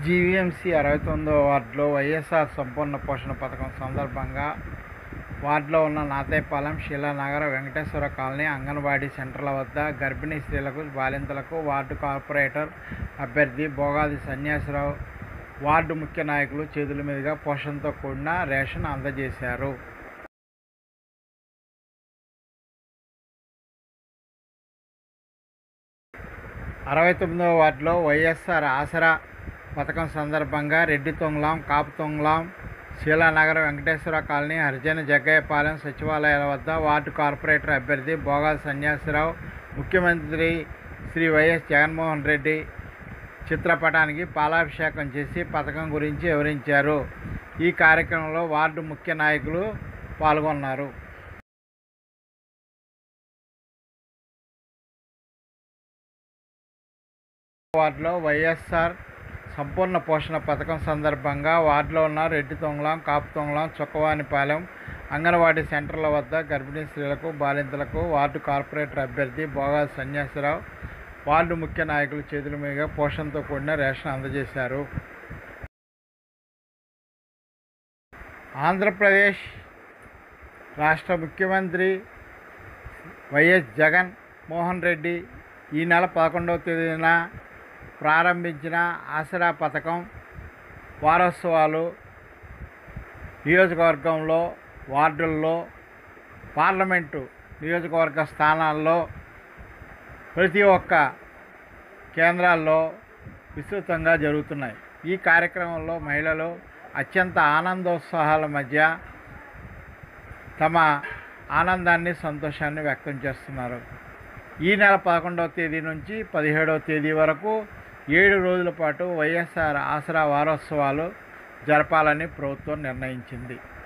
GVMC అరవై తొమ్మిదవ వార్డులో వైఎస్ఆర్ సంపూర్ణ పోషణ పథకం సందర్భంగా వార్డులో ఉన్న నాతేపాలెం శీలానగర్ వెంకటేశ్వర కాలనీ అంగన్వాడీ సెంటర్ల వద్ద గర్భిణీ స్త్రీలకు బాలింతలకు వార్డు కార్పొరేటర్ అభ్యర్థి బోగాది సన్యాసరావు వార్డు ముఖ్య నాయకులు చేతుల మీదుగా పోషణతో కూడిన రేషన్ అందజేశారు అరవై తొమ్మిదవ వార్డులో వైఎస్ఆర్ ఆసరా పథకం సందర్భంగా రెడ్డి తొంగ్లాం కాపు తొంగ్లాం శీలానగర్ వెంకటేశ్వర కాలనీ హరిజన జగ్గయ్యపాలెం సచివాలయాల వద్ద వార్డు కార్పొరేటర్ అభ్యర్థి బోగాల సన్యాసరావు ముఖ్యమంత్రి శ్రీ వైఎస్ జగన్మోహన్ రెడ్డి చిత్రపటానికి పాలాభిషేకం చేసి పథకం గురించి వివరించారు ఈ కార్యక్రమంలో వార్డు ముఖ్య నాయకులు పాల్గొన్నారు వార్డులో వైఎస్ఆర్ సంపూర్ణ పోషణ పథకం సందర్భంగా వార్డులో ఉన్న రెడ్డి తొంగలం కాపు తొంగలం చొక్కవానిపాలెం అంగన్వాడీ సెంటర్ల వద్ద గర్భిణీ స్త్రీలకు బాలింతలకు వార్డు కార్పొరేటర్ అభ్యర్థి బోగా సన్యాసరావు వార్డు ముఖ్య నాయకుల చేతుల మీదుగా పోషణతో కూడిన రేషన్ అందజేశారు ఆంధ్రప్రదేశ్ రాష్ట్ర ముఖ్యమంత్రి వైఎస్ జగన్ మోహన్ రెడ్డి ఈ నెల పదకొండవ తేదీన ప్రారంభించిన ఆసరా పథకం వారోత్సవాలు నియోజకవర్గంలో వార్డుల్లో పార్లమెంటు నియోజకవర్గ స్థానాల్లో ప్రతి ఒక్క కేంద్రాల్లో విస్తృతంగా జరుగుతున్నాయి ఈ కార్యక్రమంలో మహిళలు అత్యంత ఆనందోత్సాహాల మధ్య తమ ఆనందాన్ని సంతోషాన్ని వ్యక్తం చేస్తున్నారు ఈ నెల పదకొండవ తేదీ నుంచి పదిహేడవ తేదీ వరకు ఏడు రోజుల పాటు వైఎస్ఆర్ ఆసరా వారోత్సవాలు జరపాలని ప్రభుత్వం నిర్ణయించింది